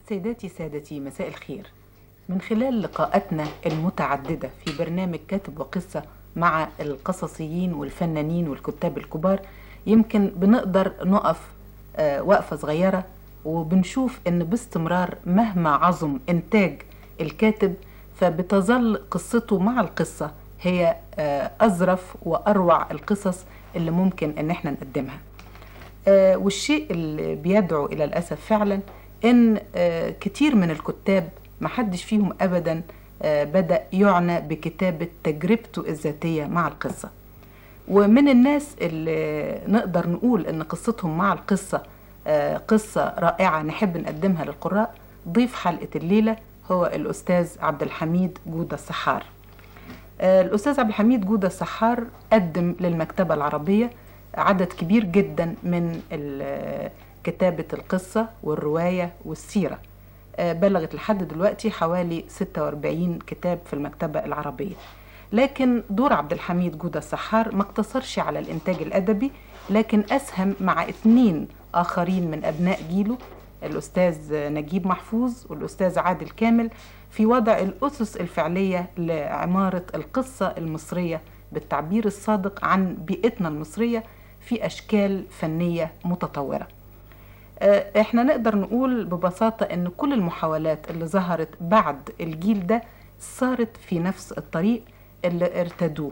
سيداتي سادتي مساء الخير من خلال لقاءاتنا المتعددة في برنامج كاتب وقصة مع القصصيين والفنانين والكتاب الكبار يمكن بنقدر نقف آه، وقفة صغيرة وبنشوف ان باستمرار مهما عظم انتاج الكاتب فبتظل قصته مع القصة هي آه، أظرف وأروع القصص اللي ممكن ان احنا نقدمها آه، والشيء اللي بيدعو الى الاسف فعلا ان آه، كتير من الكتاب محدش فيهم ابدا آه، بدا يعنى بكتابه تجربته الذاتيه مع القصه ومن الناس اللي نقدر نقول ان قصتهم مع القصه آه، قصه رائعه نحب نقدمها للقراء ضيف حلقه الليله هو الاستاذ عبد الحميد جوده السحار آه، الأستاذ عبد الحميد جودة السحار قدم للمكتبة العربية عدد كبير جدا من ال- كتابة القصة والرواية والسيرة آه، بلغت لحد دلوقتي حوالي 46 كتاب في المكتبة العربية لكن دور عبد الحميد جودة السحار ما اقتصرش على الإنتاج الأدبي لكن أسهم مع اثنين آخرين من أبناء جيله الأستاذ نجيب محفوظ والأستاذ عادل كامل في وضع الأسس الفعلية لعمارة القصة المصرية بالتعبير الصادق عن بيئتنا المصرية في أشكال فنية متطورة آه، احنا نقدر نقول ببساطة ان كل المحاولات اللي ظهرت بعد الجيل ده صارت في نفس الطريق اللي ارتدوه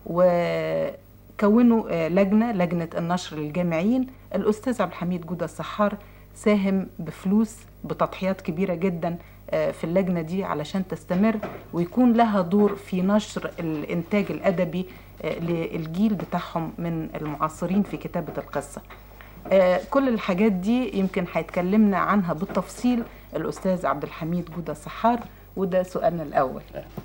وكونوا آه، لجنة لجنة النشر للجامعين الأستاذ عبد الحميد جودة السحار ساهم بفلوس بتضحيات كبيرة جدا آه، في اللجنة دي علشان تستمر ويكون لها دور في نشر الإنتاج الأدبي آه، للجيل بتاعهم من المعاصرين في كتابة القصة آه، كل الحاجات دي يمكن هيتكلمنا عنها بالتفصيل الأستاذ عبد الحميد جودة السحار وده سؤالنا الأول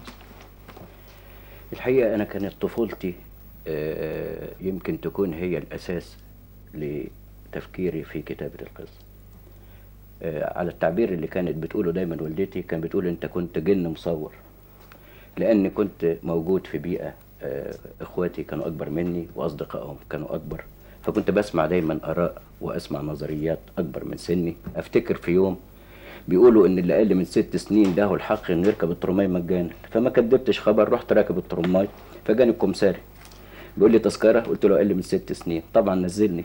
الحقيقة أنا كانت طفولتي آه، يمكن تكون هي الأساس لتفكيري في كتابة القصة آه، على التعبير اللي كانت بتقوله دايما والدتي كان بتقول أنت كنت جن مصور لأني كنت موجود في بيئة آه، إخواتي كانوا أكبر مني وأصدقائهم كانوا أكبر فكنت بسمع دايما آراء وأسمع نظريات أكبر من سني أفتكر في يوم بيقولوا ان اللي اقل من ست سنين له الحق انه يركب الترماي مجانا فما كدبتش خبر رحت راكب الترماي فجاني الكمساري بيقول لي تذكره قلت له اقل من ست سنين طبعا نزلني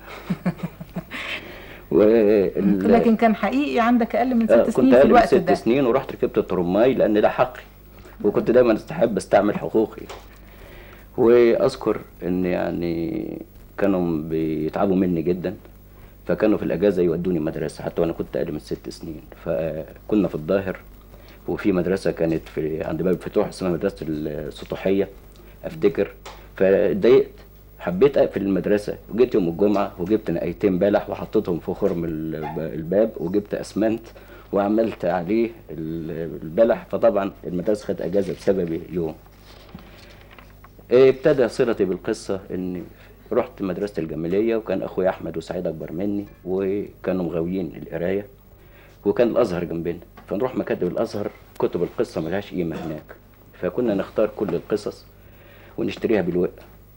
وال... لكن كان حقيقي عندك أقل من آه، ست كنت سنين في اقل من الوقت ست ده سنين ورحت ركبت الترماي لان ده حقي وكنت دايما استحب استعمل حقوقي واذكر ان يعني كانوا بيتعبوا مني جدا فكانوا في الاجازه يودوني مدرسه حتى وانا كنت اقل من ست سنين فكنا في الظاهر وفي مدرسه كانت في عند باب الفتوح اسمها مدرسه السطوحيه افتكر فاتضايقت حبيت اقفل المدرسه وجيت يوم الجمعه وجبت نقيتين بلح وحطيتهم في خرم الب- الباب وجبت اسمنت وعملت عليه ال- البلح فطبعا المدرسه خدت اجازه بسبب يوم إيه، ابتدى صلتي بالقصة إني رحت مدرسة الجمالية وكان أخويا أحمد وسعيد أكبر مني وكانوا مغاويين القراية وكان الأزهر جنبنا فنروح مكاتب الأزهر كتب القصة ملهاش قيمة هناك فكنا نختار كل القصص ونشتريها بالوقت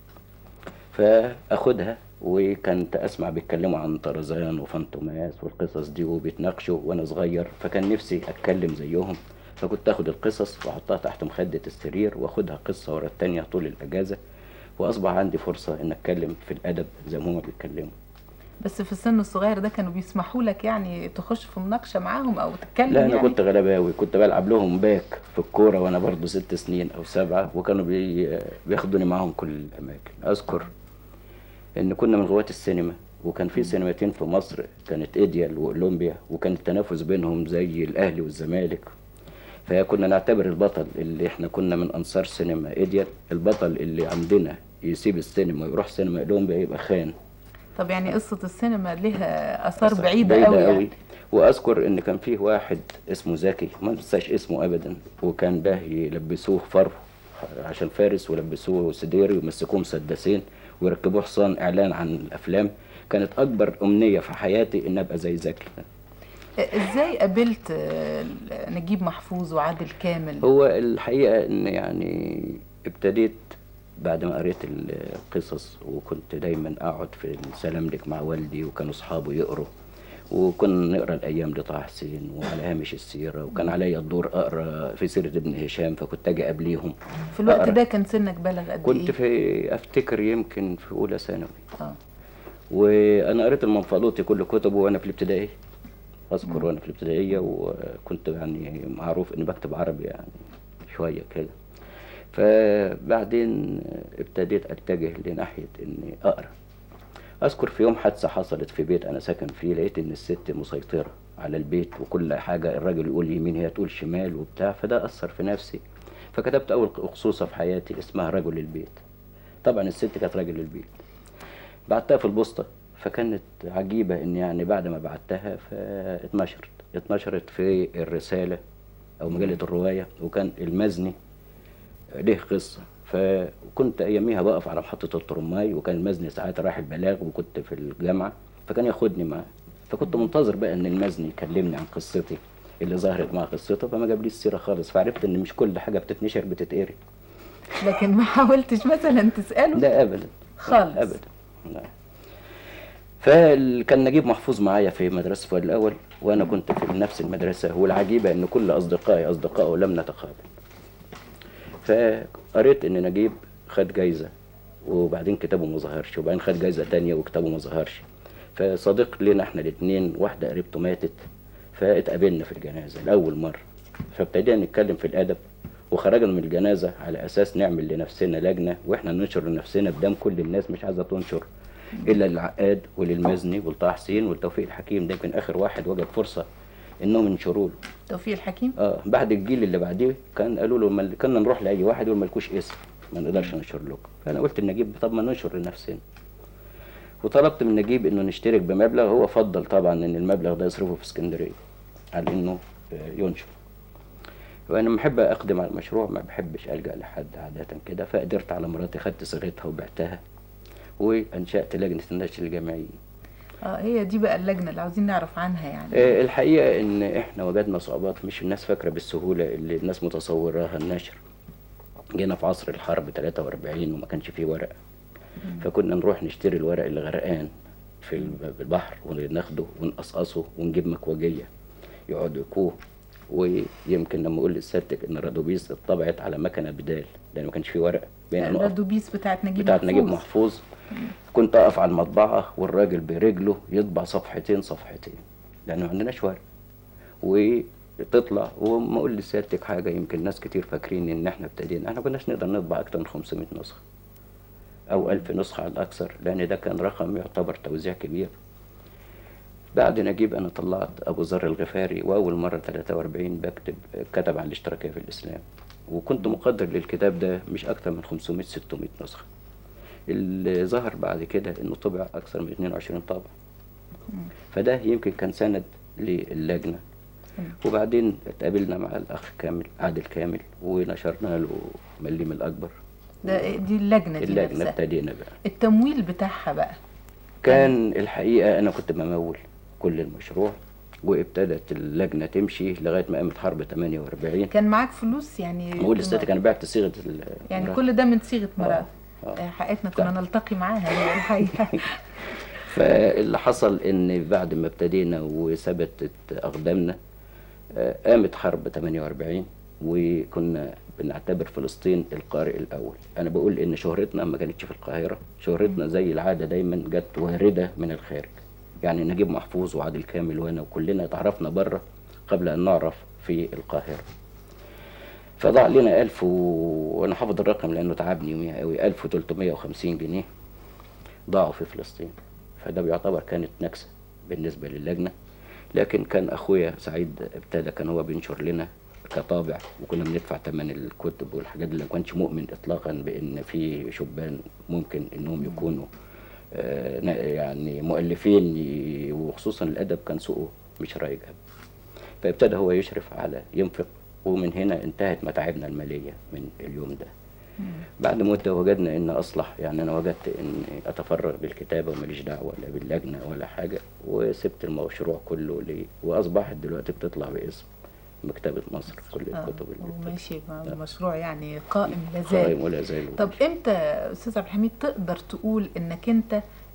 فاخدها وكنت اسمع بيتكلموا عن طرزان وفانتوماس والقصص دي وبيتناقشوا وانا صغير فكان نفسي اتكلم زيهم فكنت اخد القصص واحطها تحت مخدة السرير واخدها قصة ورا التانية طول الاجازة واصبح عندي فرصة ان اتكلم في الادب زي ما هما بيتكلموا بس في السن الصغير ده كانوا بيسمحوا لك يعني تخش في مناقشة معاهم أو تتكلم لا انا يعني كنت غلباوي كنت بلعب لهم باك في الكوره وانا برضو ست سنين او سبعه وكانوا بي... بياخدوني معاهم كل الاماكن اذكر ان كنا من غواة السينما وكان في سينماتين في مصر كانت ايديال واولمبيا وكان التنافس بينهم زي الاهلي والزمالك فكنا نعتبر البطل اللي احنا كنا من انصار سينما ايديال البطل اللي عندنا يسيب السينما ويروح سينما اولمبيا يبقى خان طب يعني قصة السينما لها آثار أثر بعيدة قوي يعني. واذكر ان كان فيه واحد اسمه زكي ما انساش اسمه ابدا وكان باه يلبسوه فرو عشان فارس ولبسوه سديري ويمسكوه مسدسين ويركبوه حصان اعلان عن الافلام كانت اكبر امنيه في حياتي ان ابقى زي زكي ازاي قابلت آه، نجيب محفوظ وعادل كامل هو الحقيقه ان يعني ابتديت بعد ما قريت القصص وكنت دايما اقعد في السلاملك مع والدي وكانوا اصحابه يقروا وكنا نقرا الايام لطه حسين وعلى هامش السيره وكان عليا الدور اقرا في سيره ابن هشام فكنت اجي قبليهم في الوقت أقرأ. ده كان سنك بالغ قد كنت ايه في افتكر يمكن في اولى ثانوي اه وانا قريت المنفلوطي كل كتبه وانا في الابتدائيه اذكر وانا في الابتدائيه وكنت يعني معروف اني بكتب عربي يعني شويه كده فبعدين ابتديت اتجه لناحيه اني اقرا اذكر في يوم حادثه حصلت في بيت انا ساكن فيه لقيت ان الست مسيطره على البيت وكل حاجه الراجل يقول يمين هي تقول شمال وبتاع فده اثر في نفسي فكتبت اول خصوصه في حياتي اسمها رجل البيت طبعا الست كانت راجل البيت بعتها في البوسطة فكانت عجيبة ان يعني بعد ما بعتها فاتنشرت اتنشرت في الرسالة او مجلة الرواية وكان المزني له قصة فكنت اياميها بقف على محطة الترماي وكان المزني ساعات رايح البلاغ وكنت في الجامعة فكان ياخدني معاه فكنت منتظر بقى ان المزني يكلمني عن قصتي اللي ظهرت مع قصته فما جابليش السيرة خالص فعرفت ان مش كل حاجة بتتنشر بتتقري لكن ما حاولتش مثلا تساله لا ابدا خالص. ابدا لا فكان نجيب محفوظ معايا في مدرسه فؤاد الاول وانا كنت في نفس المدرسه والعجيبه ان كل اصدقائي اصدقائه لم نتقابل فقريت ان نجيب خد جايزه وبعدين كتابه ما ظهرش وبعدين خد جايزه تانية وكتابه ما ظهرش فصديق لنا احنا الاثنين واحده قريبته ماتت فاتقابلنا في الجنازه لاول مره فابتدينا نتكلم في الادب وخرجنا من الجنازه على اساس نعمل لنفسنا لجنه واحنا ننشر لنفسنا بدم كل الناس مش عايزه تنشر الا للعقاد وللمزني ولطه حسين ولتوفيق الحكيم ده يمكن اخر واحد وجد فرصه انهم ينشروا له توفيق الحكيم اه بعد الجيل اللي بعديه كان قالوا له مل... كنا نروح لاي واحد يقول مالكوش اسم ما نقدرش ننشر لكم فانا قلت لنجيب طب ما ننشر لنفسنا وطلبت من نجيب انه نشترك بمبلغ هو فضل طبعا ان المبلغ ده يصرفه في اسكندريه على انه آه، ينشر وانا لما بحب اقدم على المشروع ما بحبش الجا لحد عاده كده فقدرت على مراتي خدت صيغتها وبعتها وانشات لجنه النشر الجامعيه اه هي دي بقى اللجنه اللي عاوزين نعرف عنها يعني آه، الحقيقة إن إحنا وجدنا صعوبات مش الناس فاكرة بالسهولة اللي الناس متصوراها النشر جينا في عصر الحرب 43 وما كانش فيه ورق فكنا نروح نشتري الورق اللي غرقان في الب- البحر وناخده ونقصقصه ونجيب مكوجية يقعدوا يكوه ويمكن لما اقول لسيادتك ان رادوبيس اتطبعت على مكنه بدال لان ما كانش فيه ورق بين نقط الرادوبيس بتاعت نجيب بتاعت نجيب محفوظ. محفوظ كنت اقف على المطبعه والراجل برجله يطبع صفحتين صفحتين لان ما عندناش ورق وتطلع وما اقول لسيادتك حاجه يمكن ناس كتير فاكرين ان احنا ابتدينا احنا كناش نقدر نطبع اكتر من 500 نسخه او 1000 نسخه على الاكثر لان ده كان رقم يعتبر توزيع كبير بعد نجيب انا طلعت ابو ذر الغفاري واول مره 43 بكتب كتب عن الاشتراكيه في الاسلام وكنت مقدر للكتاب ده مش اكتر من 500 600 نسخه اللي ظهر بعد كده انه طبع اكثر من 22 طابع فده يمكن كان سند للجنه وبعدين اتقابلنا مع الاخ كامل عادل كامل ونشرنا له مليم الاكبر ده دي اللجنه دي اللجنه نفسها ابتدينا بقى التمويل بتاعها بقى كان الحقيقه انا كنت بمول كل المشروع وابتدت اللجنه تمشي لغايه ما قامت حرب 48 كان معاك فلوس يعني بقول لساتك انا بعت صيغه ال- يعني المراد. كل ده من صيغه مراد آه. آه، حقيقتنا كنا نلتقي معاها هي الحقيقه فاللي حصل ان بعد ما ابتدينا وثبتت اقدامنا آه، قامت حرب 48 وكنا بنعتبر فلسطين القارئ الاول انا بقول ان شهرتنا ما كانتش في القاهره شهرتنا زي العاده دايما جت وارده من الخارج يعني نجيب محفوظ وعادل كامل وانا وكلنا اتعرفنا بره قبل ان نعرف في القاهره فضاع لنا 1000 و... وانا حافظ الرقم لانه تعبني يوميها قوي 1350 جنيه ضاعوا في فلسطين فده بيعتبر كانت نكسة بالنسبة للجنة لكن كان أخويا سعيد ابتدى كان هو بينشر لنا كطابع وكنا بندفع ثمن الكتب والحاجات اللي ما كانش مؤمن إطلاقا بأن في شبان ممكن إنهم يكونوا آه، نا- يعني مؤلفين ي- وخصوصا الأدب كان سوقه مش رايق أوي. فابتدى هو يشرف على ينفق ومن هنا انتهت متاعبنا المالية من اليوم ده بعد مدة وجدنا ان اصلح يعني انا وجدت ان اتفرغ بالكتابة وماليش دعوة ولا باللجنة ولا حاجة وسبت المشروع كله لي واصبحت دلوقتي بتطلع باسم مكتبة مصر كل آه، الكتب اللي وماشي مع المشروع يعني قائم لا زال قائم ولا زال طب امتى استاذ عبد الحميد تقدر تقول انك انت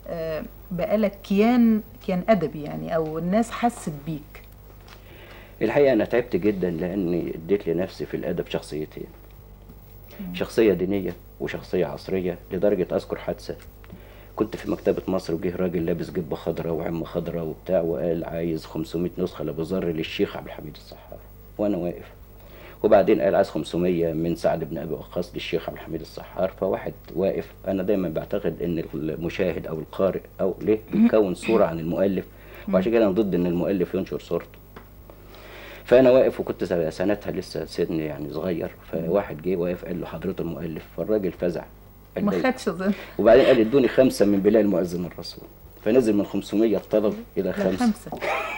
آه، بقالك كيان كيان ادبي يعني او الناس حست بيك الحقيقة أنا تعبت جدا لأني اديت لنفسي في الأدب شخصيتين شخصية دينية وشخصية عصرية لدرجة أذكر حادثة كنت في مكتبة مصر وجه راجل لابس جبة خضراء وعمة خضراء وبتاع وقال عايز 500 نسخة لأبو ذر للشيخ عبد الحميد الصحار وأنا واقف وبعدين قال عايز 500 من سعد بن أبي وقاص للشيخ عبد الحميد الصحار فواحد واقف أنا دايما بعتقد إن المشاهد أو القارئ أو ليه بيكون صورة عن المؤلف وعشان كده أنا ضد إن المؤلف ينشر صورته فانا واقف وكنت سنتها لسه سن يعني صغير فواحد جه واقف قال له حضرته المؤلف فالراجل فزع قال ما لي- خدش ظن وبعدين قال ادوني خمسه من بلال مؤذن الرسول فنزل من 500 الطلب الى لا خمسه خمسة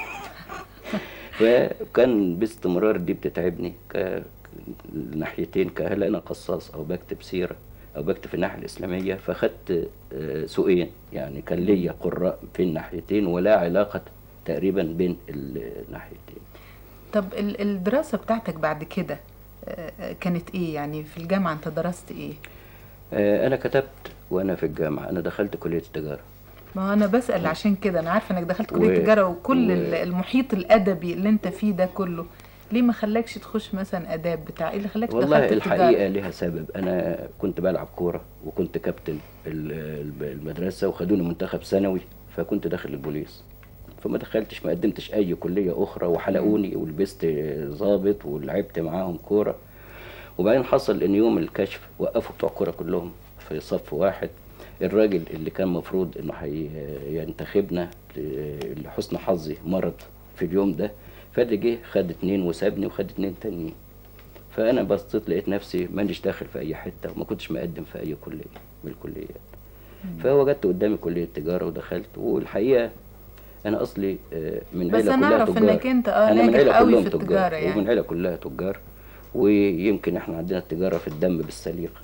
فكان باستمرار دي بتتعبني ك ناحيتين كهل انا قصاص او بكتب سيره او بكتب في الناحيه الاسلاميه فخدت آه، سوقين يعني كان ليا قراء في الناحيتين ولا علاقه تقريبا بين الناحيتين طب ال- الدراسة بتاعتك بعد كده آه، آه، كانت ايه يعني في الجامعة انت درست ايه آه، انا كتبت وانا في الجامعه انا دخلت كليه التجاره ما انا بسأل عشان كده انا عارفة انك دخلت كلية و- تجارة وكل و- ال- المحيط الادبي اللي انت فيه ده كله ليه ما خلاكش تخش مثلا اداب بتاع ايه اللي خلاك والله دخلت الحقيقه التجارة لها سبب انا كنت بلعب كوره وكنت كابتن ال- ال- المدرسه وخدوني منتخب ثانوي فكنت داخل البوليس فما دخلتش ما قدمتش اي كليه اخرى وحلقوني ولبست ضابط ولعبت معاهم كوره وبعدين حصل ان يوم الكشف وقفوا بتوع الكوره كلهم في صف واحد الراجل اللي كان مفروض انه هينتخبنا ل- لحسن حظي مرض في اليوم ده فاللي جه خد اتنين وسابني وخد اتنين تانيين فانا بصيت لقيت نفسي مانيش داخل في اي حته وما كنتش مقدم في اي كليه من الكليات فوجدت قدامي كليه تجاره ودخلت والحقيقه انا اصلي آه، من بس عيله أنا كلها أعرف تجار إنك أنت آه انا من ناجح عيله قوي كلهم في تجار التجارة يعني. ومن عيله كلها تجار ويمكن احنا عندنا التجاره في الدم بالسليقه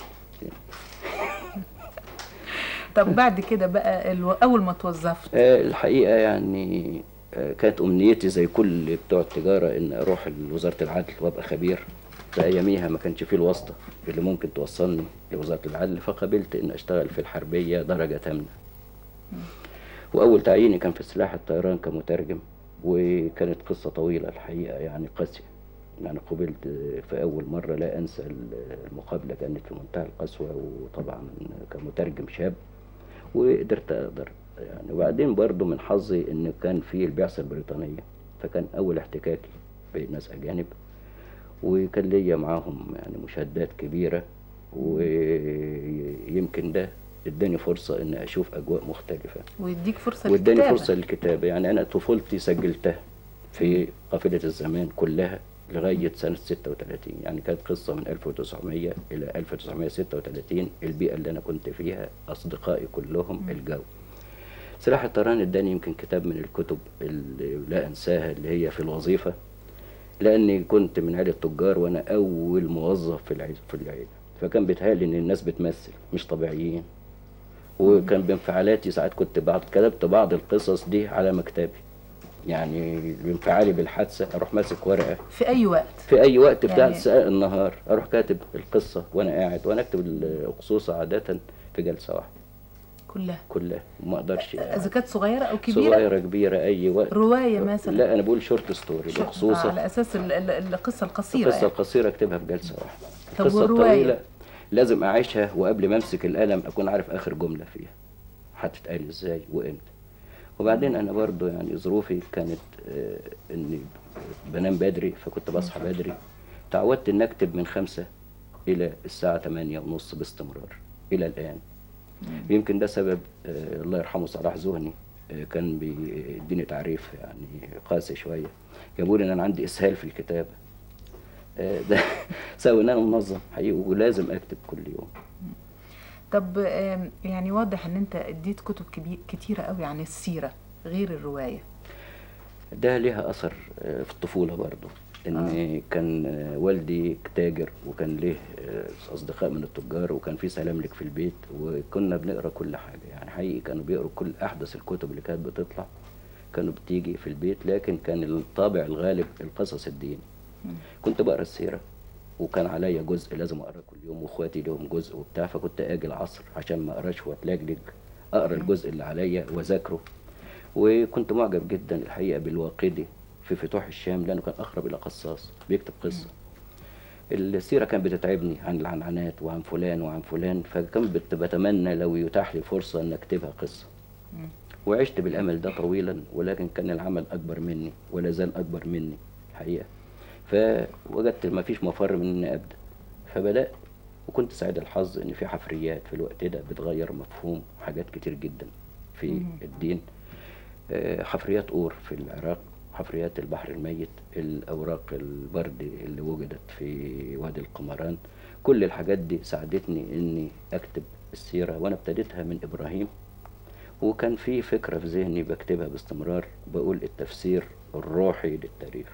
طب بعد كده بقى الو... اول ما توظفت آه، الحقيقة يعني آه، كانت أمنيتي زي كل بتوع التجارة إن أروح لوزارة العدل وأبقى خبير فأياميها ما كانش فيه الواسطة اللي ممكن توصلني لوزارة العدل فقبلت إن أشتغل في الحربية درجة تامنة وأول تعييني كان في سلاح الطيران كمترجم وكانت قصة طويلة الحقيقة يعني قاسية يعني قبلت في أول مرة لا أنسى المقابلة كانت في منتهى القسوة وطبعا كمترجم شاب وقدرت اقدر يعني وبعدين برضو من حظي ان كان في البعثه البريطانيه فكان اول احتكاكي بناس اجانب وكان ليا معاهم يعني مشاهدات كبيره ويمكن ده اداني فرصه ان اشوف اجواء مختلفه ويديك فرصه واداني للكتابة. فرصه للكتابه يعني انا طفولتي سجلتها في قافله الزمان كلها لغايه سنه 36 يعني كانت قصه من 1900 الى 1936 البيئه اللي انا كنت فيها اصدقائي كلهم الجو سلاح الطيران اداني يمكن كتاب من الكتب اللي لا انساها اللي هي في الوظيفه لاني كنت من عيله تجار وانا اول موظف في العيله في العيله فكان بيتهيألي ان الناس بتمثل مش طبيعيين وكان بانفعالاتي ساعات كنت بعض كتبت بعض القصص دي على مكتبي يعني بانفعالي بالحادثه اروح ماسك ورقه في اي وقت في اي وقت بتاع يعني- ساعة النهار اروح كاتب القصه وانا قاعد وانا اكتب القصوصه عاده في جلسه واحده كلها كلها وما اقدرش اذا كانت صغيره او كبيره صغيره كبيره اي وقت روايه مثلا لا انا بقول شورت ستوري شو- بخصوصا على اساس ال- ال- القصه القصيره القصه يعني. القصيره اكتبها في جلسه واحده طب القصه والرواية؟ الطويله لازم اعيشها وقبل ما امسك القلم اكون عارف اخر جمله فيها هتتقال ازاي وامتى وبعدين انا برضو يعني ظروفي كانت آه، اني بنام بدري فكنت بصحى بدري تعودت ان اكتب من خمسة الى الساعة تمانية ونص باستمرار الى الان يمكن ده سبب آه، الله يرحمه صلاح زهني آه، كان بيديني تعريف يعني قاسي شوية جابوا لي ان انا عندي اسهال في الكتابة آه، ده سبب ان انا منظم حقيقي ولازم اكتب كل يوم طب آم، يعني واضح ان انت اديت كتب كبير كتيره قوي عن السيره غير الروايه ده ليها اثر آه، في الطفوله برضو ان كان آه، والدي تاجر وكان ليه آه، اصدقاء من التجار وكان في سلاملك في البيت وكنا بنقرا كل حاجه يعني حقيقي كانوا بيقروا كل احدث الكتب اللي كانت بتطلع كانوا بتيجي في البيت لكن كان الطابع الغالب القصص الديني كنت بقرا السيره وكان عليا جزء لازم اقراه كل يوم واخواتي لهم جزء وبتاع فكنت اجي العصر عشان ما اقراش واتلجلج اقرا الجزء اللي عليا واذاكره وكنت معجب جدا الحقيقه بالواقدي في فتوح الشام لانه كان اقرب الى قصاص بيكتب قصه السيره كانت بتتعبني عن العنعنات وعن فلان وعن فلان فكان بت- بتمنى لو يتاح لي فرصه ان اكتبها قصه وعشت بالامل ده طويلا ولكن كان العمل اكبر مني ولا زال اكبر مني الحقيقه فوجدت ما فيش مفر من اني ابدا فبدات وكنت سعيد الحظ ان في حفريات في الوقت ده بتغير مفهوم حاجات كتير جدا في الدين آه، حفريات اور في العراق حفريات البحر الميت الاوراق البرد اللي وجدت في وادي القمران كل الحاجات دي ساعدتني اني اكتب السيره وانا ابتديتها من ابراهيم وكان في فكره في ذهني بكتبها باستمرار بقول التفسير الروحي للتاريخ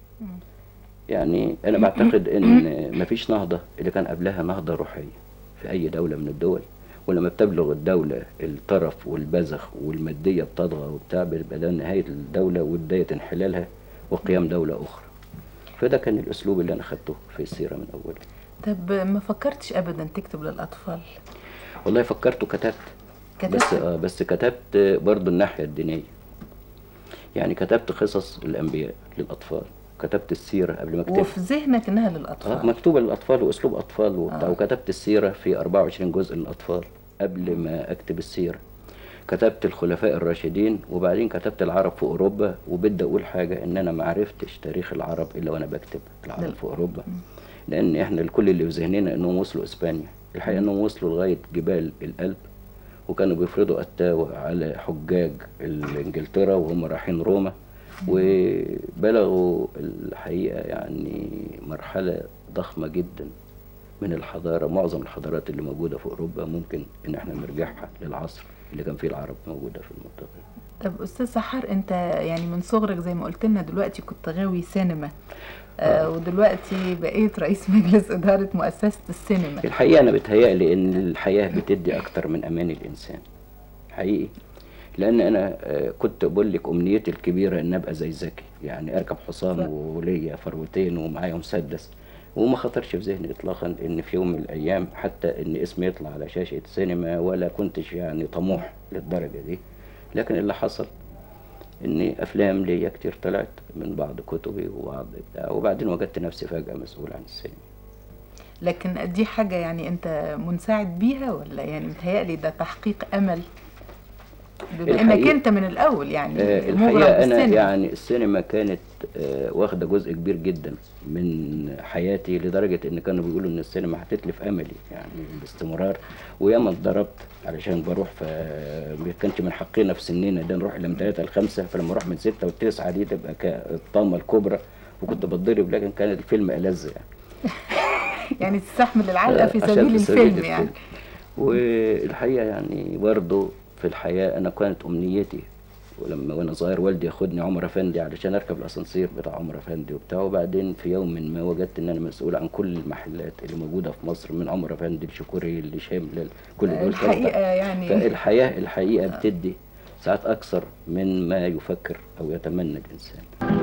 يعني انا بعتقد ان مفيش نهضه اللي كان قبلها نهضه روحيه في اي دوله من الدول ولما بتبلغ الدوله الطرف والبذخ والماديه بتطغى وبتاع بيبقى ده نهايه الدوله وبدايه انحلالها وقيام دوله اخرى فده كان الاسلوب اللي انا خدته في السيره من اولها طب ما فكرتش ابدا تكتب للاطفال والله فكرت وكتبت كتبت؟ بس آه بس كتبت برضو الناحيه الدينيه يعني كتبت قصص الانبياء للاطفال كتبت السيره قبل ما اكتبها وفي ذهنك انها اه للاطفال مكتوبة للأطفال وأسلوب أطفال وبتاع آه. وكتبت السيرة في 24 جزء للأطفال قبل ما أكتب السيرة كتبت الخلفاء الراشدين وبعدين كتبت العرب في أوروبا وبدي أقول حاجة إن أنا ما عرفتش تاريخ العرب إلا وأنا بكتب العرب لل- في أوروبا لأن إحنا الكل اللي في ذهننا إنهم وصلوا إسبانيا الحقيقة إنهم وصلوا لغاية جبال الألب وكانوا بيفرضوا أتاوة على حجاج إنجلترا وهم رايحين روما وبلغوا الحقيقة يعني مرحلة ضخمة جدا من الحضارة معظم الحضارات اللي موجودة في أوروبا ممكن إن احنا نرجعها للعصر اللي كان فيه العرب موجودة في المنطقة طب استاذ سحار انت يعني من صغرك زي ما قلت لنا دلوقتي كنت غاوي سينما آه ودلوقتي بقيت رئيس مجلس اداره مؤسسه السينما الحقيقة أنا بتهيألي إن الحياة بتدي أكتر من أمان الإنسان حقيقي لأن أنا آه، كنت بقول لك أمنيتي الكبيرة إن أبقى زي زكي يعني أركب حصان ف- وليا فروتين ومعايا مسدس وما خطرش في ذهني إطلاقا إن في يوم من الأيام حتى إن اسمي يطلع على شاشة سينما ولا كنتش يعني طموح للدرجة دي لكن اللي حصل إن أفلام ليا كتير طلعت من بعض كتبي وبعض بتاع وبعدين وجدت نفسي فجأة مسؤول عن السينما لكن دي حاجه يعني انت منسعد بيها ولا يعني متهيألي ده تحقيق امل بما انك الحقيقة- انت من الاول يعني آه، مغرم الحقيقة أنا بالسينما. يعني السينما كانت آه، واخدة جزء كبير جدا من حياتي لدرجة إن كانوا بيقولوا إن السينما هتتلف أملي يعني باستمرار وياما اتضربت علشان بروح ف ما كانش من حقنا في سننا ده نروح إلى من ثلاثة لخمسة فلما أروح من ستة وتسعة دي تبقى كالطامة الكبرى وكنت بتضرب لكن كان الفيلم ألذ يعني يعني تستحمل العلقه في عشان سبيل في الفيلم يعني والحقيقه يعني برضه في الحياه انا كانت امنيتي ولما وانا صغير والدي ياخدني عمر افندي علشان اركب الاسانسير بتاع عمر افندي وبتاع وبعدين في يوم ما وجدت ان انا مسؤول عن كل المحلات اللي موجوده في مصر من عمر افندي لشكوري لشامل كل دول كانوا الحقيقه يعني فالحياه الحقيقه بتدي ساعات اكثر من ما يفكر او يتمنى الانسان